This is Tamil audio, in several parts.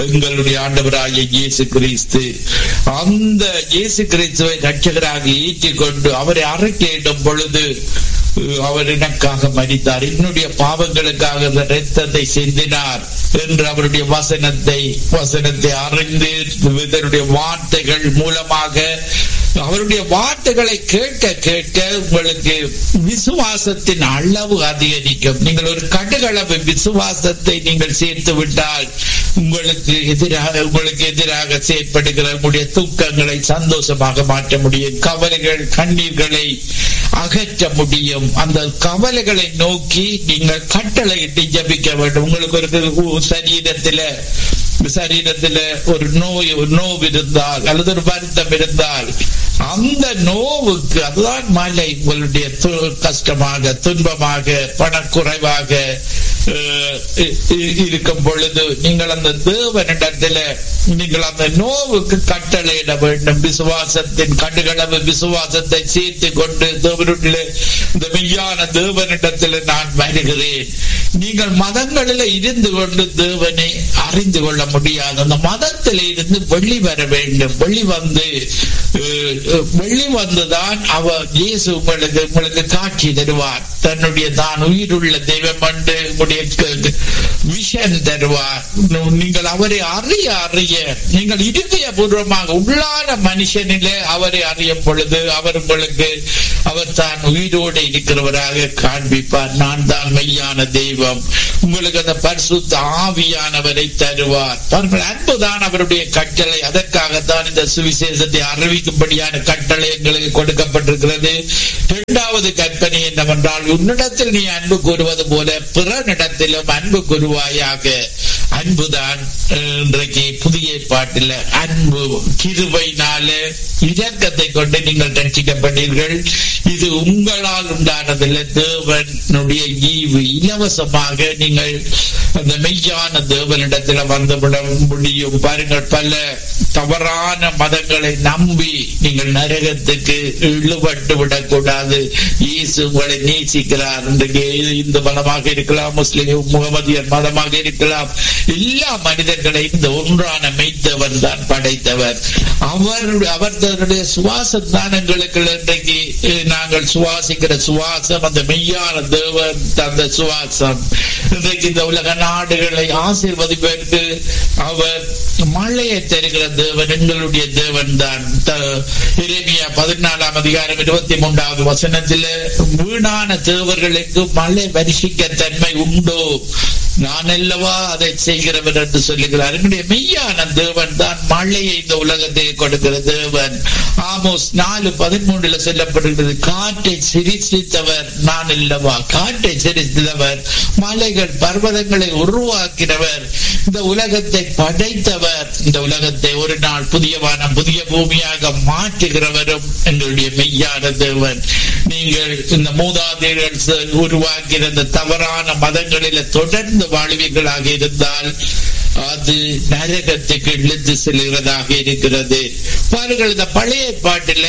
எங்களுடைய ஆண்டவராகிய இயேசு கிறிஸ்து அந்த இயேசு கிறிஸ்துவை ரட்சகராக ஏற்றிக்கொண்டு அவரை அறிக்கையிடும் பொழுது அவர் எனக்காக மறித்தார் என்னுடைய பாவங்களுக்காக அந்த ரத்தத்தை சிந்தினார் என்று அவருடைய வசனத்தை வசனத்தை அறிந்து இதனுடைய வார்த்தைகள் மூலமாக அவருடைய வார்த்தைகளை கேட்க கேட்க உங்களுக்கு விசுவாசத்தின் அளவு அதிகரிக்கும் நீங்கள் ஒரு கடுகளவு விசுவாசத்தை நீங்கள் சேர்த்து விட்டால் உங்களுக்கு எதிராக உங்களுக்கு எதிராக செயற்படுகிற உங்களுடைய தூக்கங்களை சந்தோஷமாக மாற்ற முடியும் கவலைகள் கண்ணீர்களை அகற்ற முடியும் அந்த கவலைகளை நோக்கி நீங்கள் கட்டளையிட்டு ஜபிக்க வேண்டும் உங்களுக்கு ஒரு சரீரத்தில சரீரத்துல ஒரு நோய் ஒரு நோவு இருந்தால் அல்லது ஒரு வருத்தம் இருந்தால் அந்த நோவுக்கு அதுதான் மலை உங்களுடைய கஷ்டமாக துன்பமாக பணக்குறைவாக இருக்கும் பொழுது நீங்கள் அந்த தேவனிடத்துல நீங்கள் அந்த நோவுக்கு கட்டளையிட வேண்டும் விசுவாசத்தின் கடுகளவு விசுவாசத்தை சேர்த்து கொண்டு தேவனுடைய இந்த மெய்யான தேவனிடத்தில் நான் வருகிறேன் நீங்கள் மதங்களில் இருந்து கொண்டு தேவனை அறிந்து கொள்ள முடியாது அந்த மதத்தில் இருந்து வெளி வர வேண்டும் வெளி வந்து வெளி வந்துதான் அவர் இயேசு உங்களுக்கு உங்களுக்கு காட்சி தருவார் தன்னுடைய தான் உயிருள்ள தெய்வம் என்று உங்களுடைய விஷன் தருவார் நீங்கள் அவரை அறிய அறிய நீங்கள் இருதய பூர்வமாக உள்ளான மனுஷனிலே அவரை அறியும் பொழுது அவர் உங்களுக்கு அவர் தான் உயிரோடு இருக்கிறவராக காண்பிப்பார் நான் தான் மெய்யான தெய்வம் உங்களுக்கு அந்த பரிசுத்த ஆவியானவரை தருவார் பாருங்கள் அன்புதான் அவருடைய கட்டளை அதற்காகத்தான் இந்த சுவிசேஷத்தை அறிவிக்கும்படியான கட்டளை எங்களுக்கு கொடுக்கப்பட்டிருக்கிறது இரண்டாவது கற்பனை என்னவென்றால் உன்னிடத்தில் நீ அன்பு கூறுவது போல பிறனிடத்திலும் அன்பு கூறுவாயாக அன்புதான் இன்றைக்கு புதிய பாட்டில் அன்பு கிருபைனால இரக்கத்தை கொண்டு நீங்கள் ரட்சிக்கப்பட்டீர்கள் இது உங்களால் உண்டானதில்லை தேவனுடைய ஈவு இலவசமாக நீங்கள் அந்த மெய்யான தேவனிடத்தில் வந்துவிட முடியும் பாருங்கள் பல தவறான மதங்களை நம்பி நீங்கள் நரகத்துக்கு இழுபட்டு விடக்கூடாது இயேசு உங்களை நேசிக்கிறார் இன்றைக்கு இந்து மதமாக இருக்கலாம் முஸ்லிம் முகமதியர் மதமாக இருக்கலாம் எல்லா மனிதர்களையும் இந்த ஒன்றான மெய்த்தவர் தான் படைத்தவர் அவர் அவர் தன்னுடைய சுவாசம் தான் எங்களுக்கு இன்றைக்கு நாங்கள் சுவாசிக்கிற சுவாசம் அந்த மெய்யான தேவன் தந்த சுவாசம் இன்றைக்கு இந்த உலக நாடுகளை ஆசீர்வதிப்பதற்கு அவர் மழையை தருகிற தேவன் எங்களுடைய தேவன் தான் இறைமையா பதினாலாம் அதிகாரம் இருபத்தி மூன்றாவது வசனத்தில் வீணான தேவர்களுக்கு மழை வருஷிக்க தன்மை உண்டோ நான் அல்லவா அதை செய்கிறவர் என்று சொல்லுகிறார் என்னுடைய மெய்யான தேவன் தான் மழையை இந்த உலகத்தை கொடுக்கிற தேவன் ஆமோஸ் நாலு பதிமூன்றுல சொல்லப்படுகிறது காற்றை சிரித்தவர் நான் அல்லவா காற்றை சிரித்தவர் மலைகள் பர்வதங்களை உருவாக்கினவர் இந்த உலகத்தை படைத்தவர் இந்த உலகத்தை ஒரு நாள் புதிய வானம் புதிய பூமியாக மாற்றுகிறவரும் எங்களுடைய மெய்யான தேவன் நீங்கள் இந்த மூதாதையர்கள் உருவாக்கிற இந்த தவறான மதங்களில தொடர்ந்து வாழ்வீர்களாக இருந்தால் அது நரகத்துக்கு இழுத்து செல்கிறதாக இருக்கிறது பாருங்கள் இந்த பழைய பாட்டில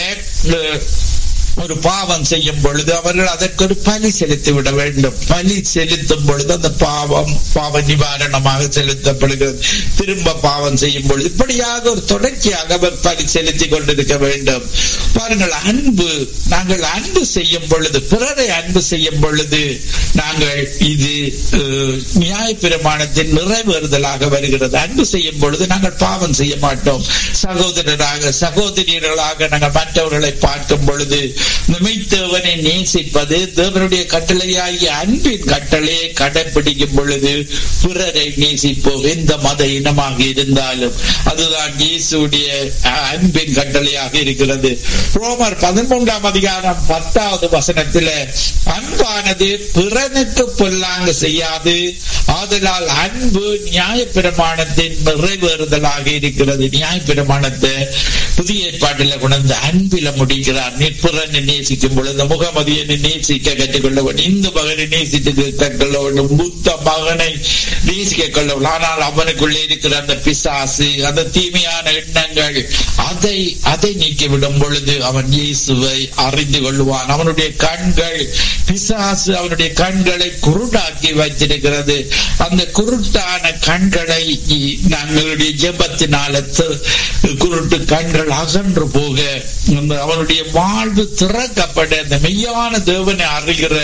ஒரு பாவம் செய்யும் பொழுது அவர்கள் அதற்கு ஒரு பலி செலுத்தி விட வேண்டும் பலி செலுத்தும் பொழுது அந்த பாவம் பாவ நிவாரணமாக செலுத்தப்படுகிறது திரும்ப பாவம் செய்யும் பொழுது இப்படியாக ஒரு தொடர்ச்சியாக அவர் பலி செலுத்தி கொண்டிருக்க வேண்டும் பாருங்கள் அன்பு நாங்கள் அன்பு செய்யும் பொழுது பிறரை அன்பு செய்யும் பொழுது நாங்கள் இது நியாய பிரமாணத்தின் நிறைவேறுதலாக வருகிறது அன்பு செய்யும் பொழுது நாங்கள் பாவம் செய்ய மாட்டோம் சகோதரராக சகோதரியர்களாக நாங்கள் மற்றவர்களை பார்க்கும் பொழுது மெய்த்தேவனை நேசிப்பது தேவனுடைய கட்டளையாகிய அன்பின் கட்டளையை கடைபிடிக்கும் பொழுது பிறரை நேசிப்போம் எந்த மத இனமாக இருந்தாலும் அதுதான் இயேசுடைய அன்பின் கட்டளையாக இருக்கிறது ரோமர் பதிமூன்றாம் அதிகாரம் பத்தாவது வசனத்தில் அன்பானது பிறனுக்கு பொல்லாங்க செய்யாது ஆதலால் அன்பு நியாய பிரமாணத்தின் நிறைவேறுதலாக இருக்கிறது நியாய பிரமாணத்தை புதிய ஏற்பாட்டில் கொண்டு அன்பில முடிக்கிறார் நிற்புறனை நேசிக்கும் பொழுது முகமதியனை நேசிக்க கற்றுக்கொள்ள வேண்டும் இந்து மகனை நேசித்து கற்றுக்கொள்ள வேண்டும் புத்த மகனை நேசிக்க கொள்ள வேண்டும் ஆனால் அவனுக்குள்ளே இருக்கிற அந்த பிசாசு அந்த தீமையான எண்ணங்கள் அதை அதை நீக்கிவிடும் பொழுது பொழுது அவன் இயேசுவை அறிந்து கொள்வான் அவனுடைய கண்கள் பிசாசு அவனுடைய கண்களை குருடாக்கி வைத்திருக்கிறது அந்த குருட்டான கண்களை நாங்களுடைய ஜெபத்தினால குருட்டு கண்கள் அகன்று போக அவனுடைய வாழ்வு திறக்கப்பட அந்த மெய்யான தேவனை அறிகிற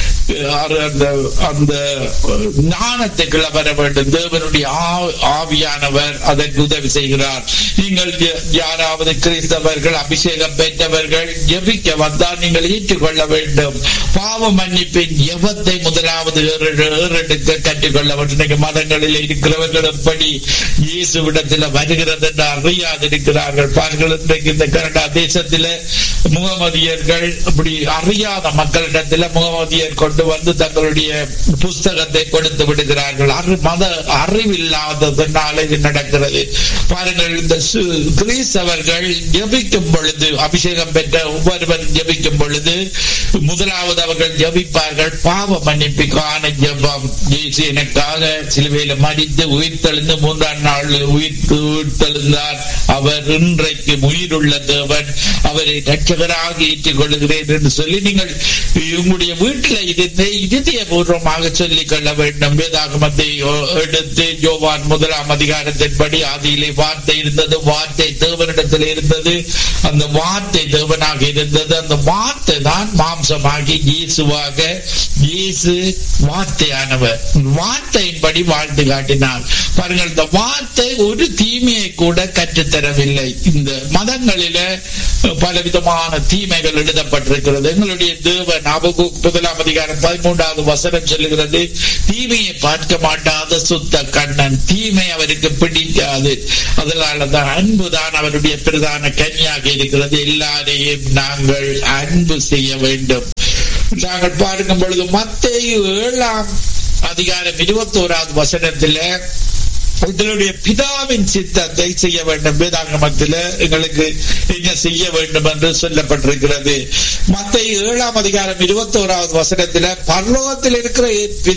அந்த அந்த ஞானத்துக்குள்ள வர வேண்டும் தேவனுடைய ஆவியானவர் அதற்கு உதவி செய்கிறார் நீங்கள் யாராவது கிறிஸ்தவர்கள் அபிஷேகம் பெற்றவர்கள் ஜெபிக்க வந்தால் நீங்கள் ஏற்றுக்கொள்ள வேண்டும் பாவ மன்னிப்பின் எவத்தை முதலாவது ஏறெடுக்க கற்றுக்கொள்ள வேண்டும் மதங்களில் இருக்கிறவர்கள் எப்படி இயேசுவிடத்தில் வருகிறது என்று அறியாதிருக்கிறார்கள் பாருங்கள் இன்றைக்கு இந்த கனடா தேசத்தில முகமதியர்கள் அப்படி அறியாத மக்களிடத்தில் முகமதியர் கொண்டு வந்து தங்களுடைய புஸ்தகத்தை கொடுத்து விடுகிறார்கள் மத அறிவில்லாததுனால இது நடக்கிறது பாருங்கள் இந்த கிறிஸ்தவர்கள் ஜபிக்கும் பொழுது அபிஷேகம் பெற்ற ஒவ்வொருவர் ஜபிக்கும் பொழுது முதலாவது அவர்கள் ஜபிப்பார்கள் பாவ மன்னிப்புக்கான ஜபம் இயேசு எனக்காக சிலுவையில மடித்து உயிர் தெழுந்து மூன்றாம் நாள் உயிர் உயிர்த்தெழுந்தார் அவர் இன்றைக்கு உயிருள்ள தேவன் அவரை ரட்சகராக ஏற்றுக் கொள்கிறேன் என்று சொல்லி நீங்கள் உங்களுடைய வீட்டில் இருந்து இருதய பூர்வமாக சொல்லிக் கொள்ள வேண்டும் வேதாகமத்தை எடுத்து ஜோவான் முதலாம் அதிகாரத்தின்படி ஆதியிலே வார்த்தை இருந்தது வார்த்தை தேவனிடத்தில் இருந்தது அந்த வார்த்தை தேவனாக இருந்தது அந்த வார்த்தை தான் மாம்சமாகி இயேசுவாக இயேசு வார்த்தையானவர் வார்த்தையின்படி வாழ்ந்து காட்டினார் பாருங்கள் இந்த வார்த்தை ஒரு தீமையை கூட கற்றுத்தரவில்லை இந்த மதங்களில பலவிதமான தீமைகள் எழுதப்பட்டிருக்கிறது எங்களுடைய தேவன் அபகு முதலாம் அதிகாரம் பதிமூன்றாவது வசனம் சொல்லுகிறது தீமையை பார்க்க மாட்டாத சுத்த கண்ணன் தீமை அவருக்கு பிடிக்காது அதனால தான் அன்புதான் அவருடைய பிரதான கன்னியாக இருக்கிறது எல்லாரையும் நாங்கள் அன்பு செய்ய வேண்டும் நாங்கள் பார்க்கும் பொழுது மத்திய ஏழாம் அதிகாரம் இருபத்தோராவது வசனத்துல உங்களுடைய பிதாவின் சித்தத்தை செய்ய வேண்டும் வேதாங்கமத்தில் எங்களுக்கு என்ன செய்ய வேண்டும் என்று சொல்லப்பட்டிருக்கிறது மத்த ஏழாம் அதிகாரம் இருபத்தோராவது வசனத்துல பரலோகத்தில் இருக்கிற